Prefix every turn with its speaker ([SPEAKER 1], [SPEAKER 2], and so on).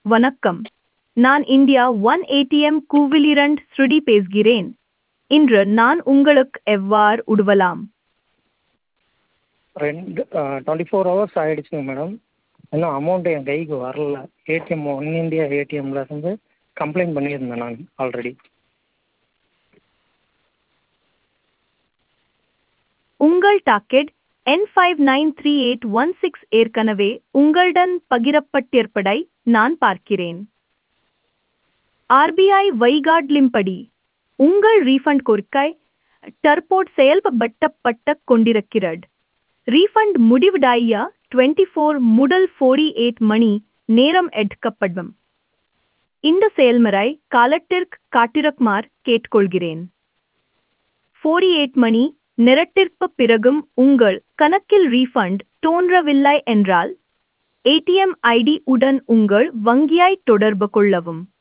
[SPEAKER 1] வணக்கம் நான் India one ATM கூவிலிரண்ட் ஸ்ருதி பேசுகிறேன் இன்று நான் உங்களுக்கு எவ்வாறு உதவலாம்
[SPEAKER 2] ரெண்டு டுவெண்ட்டி ஃபோர் ஹவர்ஸ் ஆகிடுச்சுங்க மேடம் இன்னும் அமௌண்ட்டு என் கைக்கு வரல ஏடிஎம் ஒன் இந்தியா ஏடிஎம்மில் இருந்து கம்ப்ளைண்ட் பண்ணியிருந்தேன் நான் ஆல்ரெடி
[SPEAKER 1] உங்கள் டாக்கெட் என் five nine three eight one six ஏற்கனவே உங்களுடன் பகிரப்பட்டிருப்பதை நான் பார்க்கிறேன் ஆர்பிஐ வைகாட்லிம்படி உங்கள் ரீஃபண்ட் கோரிக்கை டர்போர்ட் செயல்படுத்தப்பட்ட கொண்டிருக்கிறது ரீஃபண்ட் முடிவடைய டுவெண்ட்டி ஃபோர் முதல் ஃபோர்டி எயிட் மணி நேரம் எடுக்கப்படும் இந்த செயல்முறை காலத்திற்கு காட்டிருக்குமாறு கேட்டுக்கொள்கிறேன் ஃபோர்டி எயிட் மணி நேரத்திற்கு பிறகும் உங்கள் கணக்கில் ரீஃபண்ட் தோன்றவில்லை என்றால் ஏடிஎம் ஐடி உடன் உங்கள் வங்கியை தொடர்பு கொள்ளவும்